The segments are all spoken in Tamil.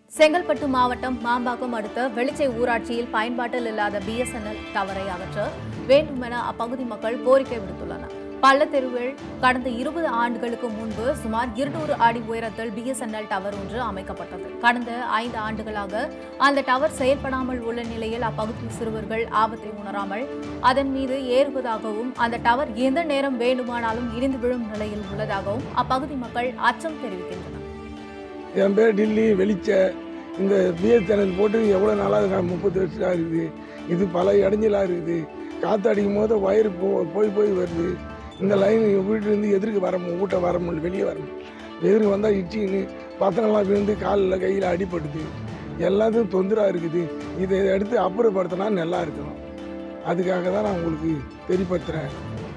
செங்கல்பட்டு மாவட்டம் மாம்பாக்கம் அடுத்த வெளிச்சை ஊராட்சியில் பயன்பாட்டில் இல்லாத பிஎஸ்என்எல் டவரை அகற்ற வேண்டும் என அப்பகுதி மக்கள் கோரிக்கை விடுத்துள்ளனர் பள்ளத்தெருவில் கடந்த இருபது ஆண்டுகளுக்கு முன்பு சுமார் இருநூறு அடி உயரத்தில் பிஎஸ்என்எல் டவர் ஒன்று அமைக்கப்பட்டது கடந்த ஐந்து ஆண்டுகளாக அந்த டவர் செயல்படாமல் உள்ள நிலையில் அப்பகுதி சிறுவர்கள் ஆபத்தை உணராமல் அதன் மீது ஏறுவதாகவும் அந்த டவர் எந்த நேரம் வேண்டுமானாலும் இடிந்து விழும் நிலையில் உள்ளதாகவும் அப்பகுதி மக்கள் அச்சம் தெரிவிக்கின்றனர் என் பேர் டில்லி வெளிச்ச இந்த பிஎஸ்என்எல் போட்டு எவ்வளோ நாளாக இருக்கா முப்பது வருஷம் இருக்குது இது பல இடைஞ்சலாக இருக்குது காற்று அடிக்கும் போது ஒயர் போ போய் போய் வருது இந்த லைன் வீட்டிலேருந்து எதிர்க்கு வர மு- வீட்டை வர முடியல வெளியே வர முடியல எதிர்க்கு வந்தால் இச்சின்னு பத்திரம்லாம் விழுந்து காலில் கையில் அடிபடுது எல்லாத்தையும் தொந்தராக இருக்குது இதை எடுத்து அப்புறப்படுத்தினா நல்லா இருக்கும் அதுக்காக தான் நான் உங்களுக்கு தெரியப்படுத்துகிறேன்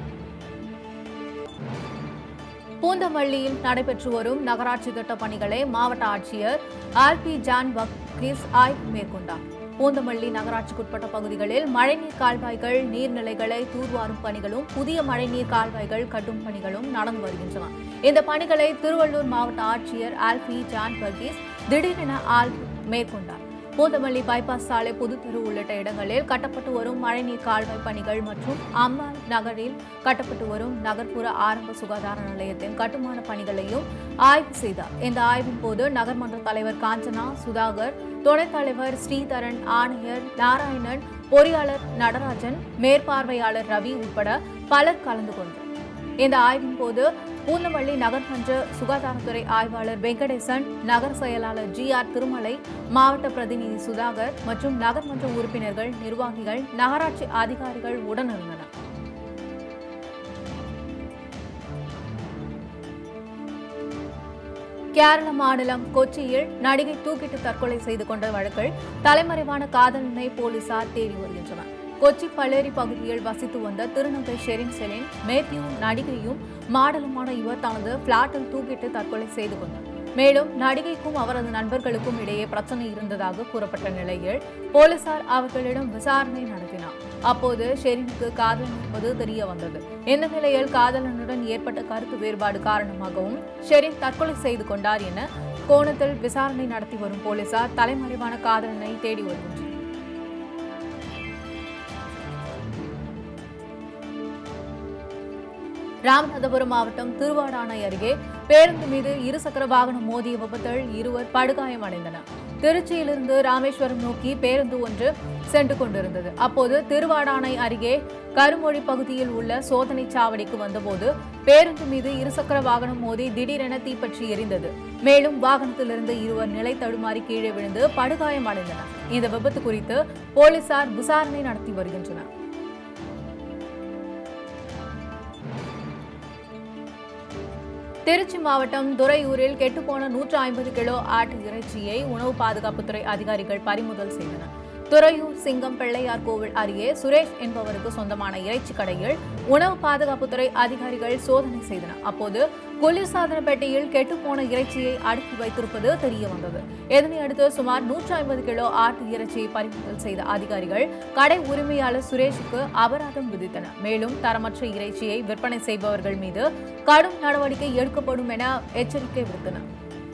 பூந்தமல்லியில் நடைபெற்று வரும் நகராட்சி திட்டப் பணிகளை மாவட்ட ஆட்சியர் ஆல்பி ஜான் வக்கீஸ் ஆய்வு மேற்கொண்டார் பூந்தமல்லி நகராட்சிக்குட்பட்ட பகுதிகளில் மழைநீர் கால்வாய்கள் நீர்நிலைகளை தூர்வாரும் பணிகளும் புதிய மழைநீர் கால்வாய்கள் கட்டும் பணிகளும் நடந்து வருகின்றன இந்த பணிகளை திருவள்ளூர் மாவட்ட ஆட்சியர் ஆல்பி ஜான் வர்கீஸ் திடீரென ஆய்வு மேற்கொண்டார் பூந்தமல்லி பைபாஸ் சாலை புதுத்தெரு உள்ளிட்ட இடங்களில் கட்டப்பட்டு வரும் மழைநீர் கால்வாய் பணிகள் மற்றும் அம்மாள் நகரில் கட்டப்பட்டு வரும் நகர்ப்புற ஆரம்ப சுகாதார நிலையத்தின் கட்டுமான பணிகளையும் ஆய்வு செய்தார் இந்த ஆய்வின் போது நகர்மன்ற தலைவர் காஞ்சனா சுதாகர் துணைத் தலைவர் ஸ்ரீதரன் ஆணையர் நாராயணன் பொறியாளர் நடராஜன் மேற்பார்வையாளர் ரவி உட்பட பலர் கலந்து கொண்டனர் இந்த ஆய்வின் போது பூந்தமல்லி நகர்மன்ற சுகாதாரத்துறை ஆய்வாளர் வெங்கடேசன் நகர செயலாளர் ஜி ஆர் திருமலை மாவட்ட பிரதிநிதி சுதாகர் மற்றும் நகர்மன்ற உறுப்பினர்கள் நிர்வாகிகள் நகராட்சி அதிகாரிகள் உடனிருந்தனர் கேரள மாநிலம் கொச்சியில் நடிகை தூக்கிட்டு தற்கொலை செய்து கொண்ட வழக்கில் தலைமறைவான காதலனை போலீசார் தேடி வருகின்றனர் கொச்சி பள்ளேரி பகுதியில் வசித்து வந்த திருநங்கை ஷெரின் செலின் மேத்யூ நடிகையும் மாடலுமான இவர் தனது பிளாட்டில் தூக்கிட்டு தற்கொலை செய்து கொண்டார் மேலும் நடிகைக்கும் அவரது நண்பர்களுக்கும் இடையே பிரச்சனை இருந்ததாக கூறப்பட்ட நிலையில் போலீசார் அவர்களிடம் விசாரணை நடத்தினார் அப்போது ஷெரினுக்கு காதலன் இருப்பது தெரிய வந்தது இந்த நிலையில் காதலனுடன் ஏற்பட்ட கருத்து வேறுபாடு காரணமாகவும் ஷெரின் தற்கொலை செய்து கொண்டார் என கோணத்தில் விசாரணை நடத்தி வரும் போலீசார் தலைமறைவான காதலனை தேடி வருகின்றனர் ராமநாதபுரம் மாவட்டம் திருவாடானை அருகே பேருந்து மீது இருசக்கர வாகனம் மோதிய விபத்தில் இருவர் படுகாயமடைந்தனர் திருச்சியிலிருந்து ராமேஸ்வரம் நோக்கி பேருந்து ஒன்று சென்று கொண்டிருந்தது அப்போது திருவாடானை அருகே கருமொழி பகுதியில் உள்ள சோதனை சாவடிக்கு வந்தபோது பேருந்து மீது இருசக்கர வாகனம் மோதி திடீரென தீப்பற்றி எரிந்தது மேலும் வாகனத்திலிருந்து இருவர் நிலை தடுமாறி கீழே விழுந்து படுகாயமடைந்தனர் இந்த விபத்து குறித்து போலீசார் விசாரணை நடத்தி வருகின்றனர் திருச்சி மாவட்டம் துறையூரில் கெட்டுப்போன நூற்று ஐம்பது கிலோ ஆட்டு இறைச்சியை உணவு பாதுகாப்புத்துறை அதிகாரிகள் பறிமுதல் செய்தனர் துறையூர் சிங்கம் பிள்ளையார் கோவில் அருகே சுரேஷ் என்பவருக்கு சொந்தமான இறைச்சி கடையில் உணவு பாதுகாப்புத்துறை அதிகாரிகள் சோதனை செய்தனர் அப்போது குளிர்சாதன பெட்டியில் கெட்டுப்போன இறைச்சியை அடுக்கி வைத்திருப்பது தெரிய வந்தது இதனையடுத்து சுமார் நூற்று ஐம்பது கிலோ ஆட்டு இறைச்சியை பறிமுதல் செய்த அதிகாரிகள் கடை உரிமையாளர் சுரேஷுக்கு அபராதம் விதித்தனர் மேலும் தரமற்ற இறைச்சியை விற்பனை செய்பவர்கள் மீது கடும் நடவடிக்கை எடுக்கப்படும் என எச்சரிக்கை விடுத்தனர்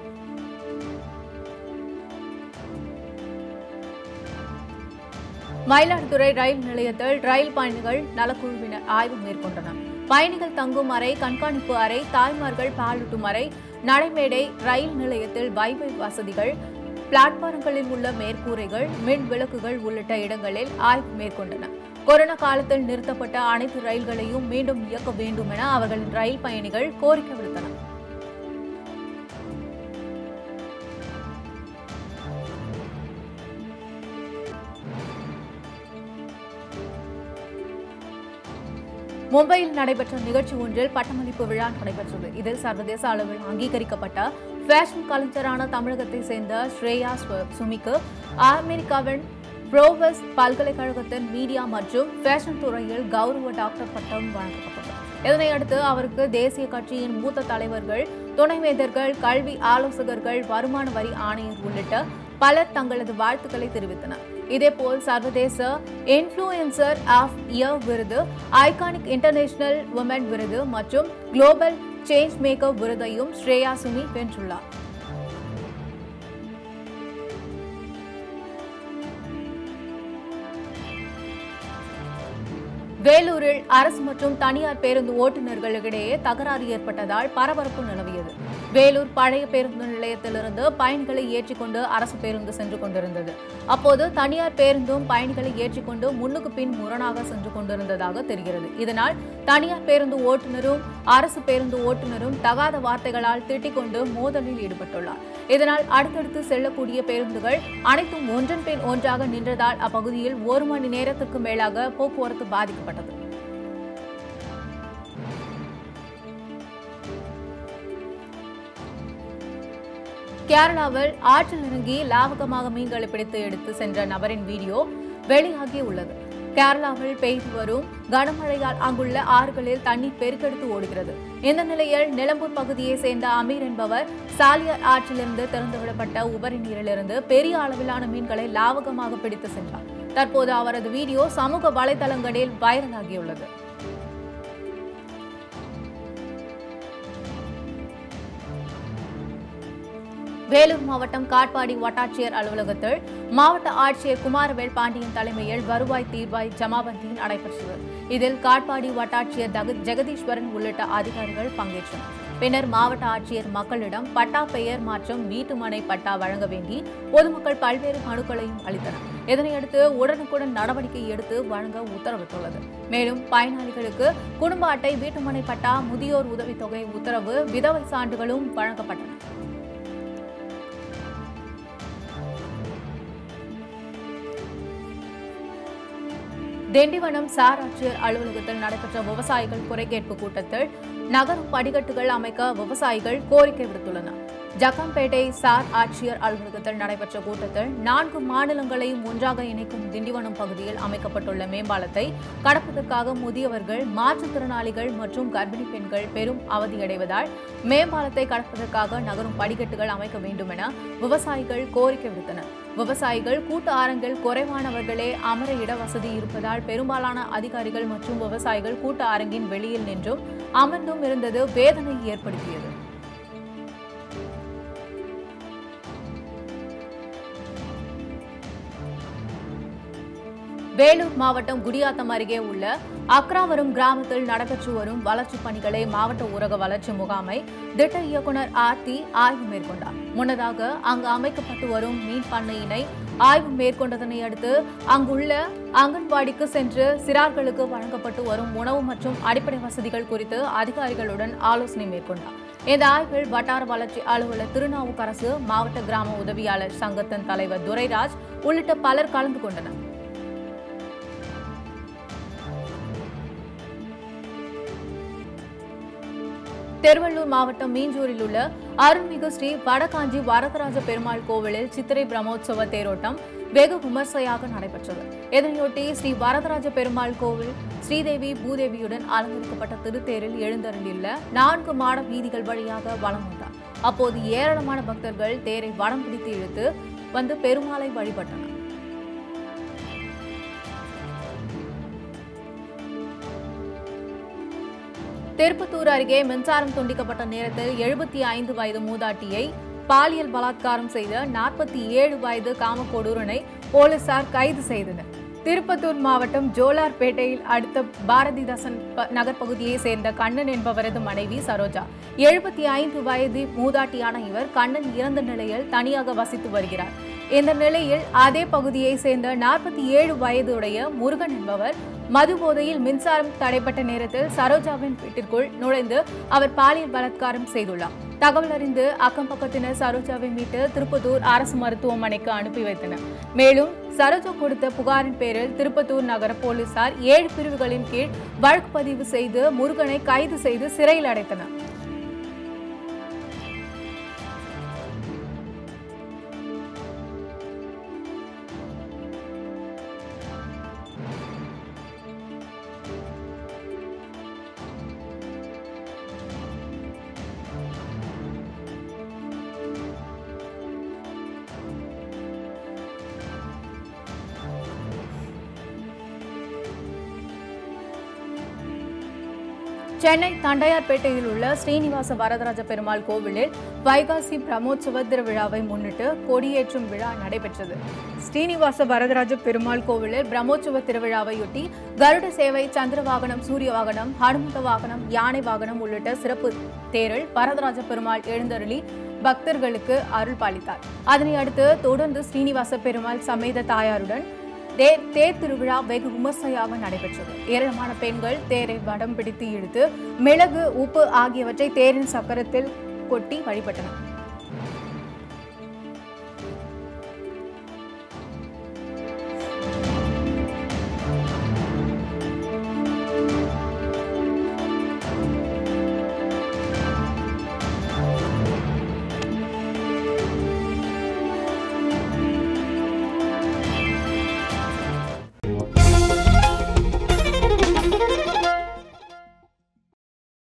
மயிலாடுதுறை ரயில் நிலையத்தில் ரயில் பயணிகள் நலக்குழுவினர் ஆய்வு மேற்கொண்டனர் பயணிகள் தங்கும் அறை கண்காணிப்பு அறை தாய்மார்கள் பாலூட்டும் அறை நடைமேடை ரயில் நிலையத்தில் வைஃபை வசதிகள் பிளாட்பாரங்களில் உள்ள மேற்கூரைகள் மின் விளக்குகள் உள்ளிட்ட இடங்களில் ஆய்வு மேற்கொண்டனர் கொரோனா காலத்தில் நிறுத்தப்பட்ட அனைத்து ரயில்களையும் மீண்டும் இயக்க வேண்டும் என அவர்களின் ரயில் பயணிகள் கோரிக்கை விடுத்தனர் மும்பையில் நடைபெற்ற நிகழ்ச்சி ஒன்றில் பட்டமளிப்பு விழா நடைபெற்றது இதில் சர்வதேச அளவில் அங்கீகரிக்கப்பட்ட ஃபேஷன் கலைஞரான தமிழகத்தை சேர்ந்த ஸ்ரேயா ஸ்வ- சுமிக்கு அமெரிக்காவின் புரோவஸ் பல்கலைக்கழகத்தின் மீடியா மற்றும் ஃபேஷன் துறையில் கௌரவ டாக்டர் பட்டம் வழங்கப்பட்டது இதனையடுத்து அவருக்கு தேசிய கட்சியின் மூத்த தலைவர்கள் துணைவேந்தர்கள் கல்வி ஆலோசகர்கள் வருமான வரி ஆணையர் உள்ளிட்ட பலர் தங்களது வாழ்த்துக்களை தெரிவித்தனர் இதேபோல் சர்வதேச இன்ஃப்ளூயன்சர் ஆஃப் இயர் விருது ஐகானிக் இன்டர்நேஷனல் உமன் விருது மற்றும் குளோபல் சேஞ்ச் மேக்கர் விருதையும் ஸ்ரேயா சுமி வென்றுள்ளார் வேலூரில் அரசு மற்றும் தனியார் பேருந்து ஓட்டுநர்களுக்கிடையே தகராறு ஏற்பட்டதால் பரபரப்பு நிலவியது வேலூர் பழைய பேருந்து நிலையத்திலிருந்து பயணிகளை ஏற்றிக்கொண்டு அரசு பேருந்து சென்று கொண்டிருந்தது அப்போது தனியார் பேருந்தும் பயணிகளை ஏற்றிக்கொண்டு முன்னுக்கு பின் முரணாக சென்று கொண்டிருந்ததாக தெரிகிறது இதனால் தனியார் பேருந்து ஓட்டுநரும் அரசு பேருந்து ஓட்டுநரும் தகாத வார்த்தைகளால் திட்டிக் கொண்டு மோதலில் ஈடுபட்டுள்ளார் இதனால் அடுத்தடுத்து செல்லக்கூடிய பேருந்துகள் அனைத்தும் ஒன்றன் பின் ஒன்றாக நின்றதால் அப்பகுதியில் ஒரு மணி நேரத்துக்கு மேலாக போக்குவரத்து பாதிக்கப்பட்டது கேரளாவில் ஆற்றில் இறங்கி லாவகமாக மீன்களை பிடித்து எடுத்து சென்ற நபரின் வீடியோ வெளியாகி உள்ளது கேரளாவில் பெய்து வரும் கனமழையால் அங்குள்ள ஆறுகளில் தண்ணீர் பெருக்கெடுத்து ஓடுகிறது இந்த நிலையில் நிலம்பூர் பகுதியை சேர்ந்த அமீர் என்பவர் சாலியார் ஆற்றிலிருந்து திறந்துவிடப்பட்ட உபரி நீரிலிருந்து பெரிய அளவிலான மீன்களை லாவகமாக பிடித்து சென்றார் தற்போது அவரது வீடியோ சமூக வலைதளங்களில் வைரலாகியுள்ளது வேலூர் மாவட்டம் காட்பாடி வட்டாட்சியர் அலுவலகத்தில் மாவட்ட ஆட்சியர் குமாரவேல் பாண்டியன் தலைமையில் வருவாய் தீர்வாய் ஜமாபந்தி நடைபெற்றது இதில் காட்பாடி வட்டாட்சியர் தக- ஜெகதீஸ்வரன் உள்ளிட்ட அதிகாரிகள் பங்கேற்றனர் பின்னர் மாவட்ட ஆட்சியர் மக்களிடம் பட்டா பெயர் மாற்றம் வீட்டுமனை பட்டா வழங்க வேண்டி பொதுமக்கள் பல்வேறு மனுக்களையும் அளித்தனர் இதனையடுத்து உடனுக்குடன் நடவடிக்கை எடுத்து வழங்க உத்தரவிட்டுள்ளது மேலும் பயனாளிகளுக்கு குடும்ப அட்டை வீட்டுமனை பட்டா முதியோர் உதவித்தொகை உத்தரவு விதவை சான்றுகளும் வழங்கப்பட்டன திண்டிவனம் சார் ஆட்சியர் அலுவலகத்தில் நடைபெற்ற விவசாயிகள் குறைகேட்பு கூட்டத்தில் நகரும் படிக்கட்டுகள் அமைக்க விவசாயிகள் கோரிக்கை விடுத்துள்ளனர் ஜக்கம்பேட்டை சார் ஆட்சியர் அலுவலகத்தில் நடைபெற்ற கூட்டத்தில் நான்கு மாநிலங்களையும் ஒன்றாக இணைக்கும் திண்டிவனம் பகுதியில் அமைக்கப்பட்டுள்ள மேம்பாலத்தை கடப்பதற்காக முதியவர்கள் மாற்றுத்திறனாளிகள் மற்றும் கர்ப்பிணி பெண்கள் பெரும் அவதியடைவதால் மேம்பாலத்தை கடப்பதற்காக நகரும் படிக்கட்டுகள் அமைக்க வேண்டும் என விவசாயிகள் கோரிக்கை விடுத்தனர் விவசாயிகள் கூட்டு அரங்கில் குறைவானவர்களே அமர இட வசதி இருப்பதால் பெரும்பாலான அதிகாரிகள் மற்றும் விவசாயிகள் கூட்ட அரங்கின் வெளியில் நின்றும் அமர்ந்தும் இருந்தது வேதனை ஏற்படுத்தியது வேலூர் மாவட்டம் குடியாத்தம் அருகே உள்ள அக்ராவரம் கிராமத்தில் நடைபெற்று வரும் வளர்ச்சிப் பணிகளை மாவட்ட ஊரக வளர்ச்சி முகாமை திட்ட இயக்குனர் ஆர்த்தி ஆய்வு மேற்கொண்டார் முன்னதாக அங்கு அமைக்கப்பட்டு வரும் மீன் பண்ணையினை ஆய்வு மேற்கொண்டதனை அடுத்து அங்குள்ள அங்கன்வாடிக்கு சென்று சிறார்களுக்கு வழங்கப்பட்டு வரும் உணவு மற்றும் அடிப்படை வசதிகள் குறித்து அதிகாரிகளுடன் ஆலோசனை மேற்கொண்டார் இந்த ஆய்வில் வட்டார வளர்ச்சி அலுவலர் திருநாவுக்கரசு மாவட்ட கிராம உதவியாளர் சங்கத்தின் தலைவர் துரைராஜ் உள்ளிட்ட பலர் கலந்து கொண்டனர் திருவள்ளூர் மாவட்டம் மீஞ்சூரில் உள்ள அருள்மிகு ஸ்ரீ வடகாஞ்சி வரதராஜ பெருமாள் கோவிலில் சித்திரை பிரம்மோற்சவ தேரோட்டம் வெகு விமர்சையாக நடைபெற்றது இதனையொட்டி ஸ்ரீ வரதராஜ பெருமாள் கோவில் ஸ்ரீதேவி பூதேவியுடன் அலங்கரிக்கப்பட்ட திருத்தேரில் எழுந்தருளியுள்ள நான்கு மாட வீதிகள் வழியாக வலம் வந்தார் அப்போது ஏராளமான பக்தர்கள் தேரை வடம் பிடித்து இழுத்து வந்து பெருமாளை வழிபட்டனர் திருப்பத்தூர் அருகே மின்சாரம் துண்டிக்கப்பட்ட நேரத்தில் எழுபத்தி ஐந்து வயது மூதாட்டியை பாலியல் பலாத்காரம் செய்த நாற்பத்தி ஏழு வயது காமக்கொடூரனை போலீசார் கைது செய்தனர் திருப்பத்தூர் மாவட்டம் ஜோலார்பேட்டையில் அடுத்த பாரதிதாசன் ப- நகர் பகுதியை சேர்ந்த கண்ணன் என்பவரது மனைவி சரோஜா எழுபத்தி ஐந்து வயது மூதாட்டியான இவர் கண்ணன் இறந்த நிலையில் தனியாக வசித்து வருகிறார் இந்த நிலையில் அதே பகுதியை சேர்ந்த நாற்பத்தி ஏழு வயதுடைய முருகன் என்பவர் மது போதையில் மின்சாரம் தடைப்பட்ட நேரத்தில் சரோஜாவின் வீட்டிற்குள் நுழைந்து அவர் பாலியல் பலாத்காரம் செய்துள்ளார் தகவல் அறிந்து அக்கம் பக்கத்தினர் சரோஜாவை மீட்டு திருப்பத்தூர் அரசு மருத்துவமனைக்கு அனுப்பி வைத்தனர் மேலும் சரோஜா கொடுத்த புகாரின் பேரில் திருப்பத்தூர் நகர போலீசார் ஏழு பிரிவுகளின் கீழ் வழக்கு பதிவு செய்து முருகனை கைது செய்து சிறையில் அடைத்தனர் சென்னை தண்டையார்பேட்டையில் உள்ள ஸ்ரீனிவாச வரதராஜ பெருமாள் கோவிலில் வைகாசி பிரம்மோற்சவ திருவிழாவை முன்னிட்டு கொடியேற்றும் விழா நடைபெற்றது ஸ்ரீனிவாச வரதராஜ பெருமாள் கோவிலில் பிரம்மோற்சவ திருவிழாவையொட்டி கருட சேவை சந்திர வாகனம் சூரிய வாகனம் ஹனுமந்த வாகனம் யானை வாகனம் உள்ளிட்ட சிறப்பு தேரில் வரதராஜ பெருமாள் எழுந்தருளி பக்தர்களுக்கு அருள் பாலித்தார் அதனை அடுத்து தொடர்ந்து ஸ்ரீனிவாச பெருமாள் சமேத தாயாருடன் தேர் தேர் திருவிழா வெகு விமர்சையாக நடைபெற்றது ஏராளமான பெண்கள் தேரை வடம் பிடித்து இழுத்து மிளகு உப்பு ஆகியவற்றை தேரின் சக்கரத்தில் கொட்டி வழிபட்டனர்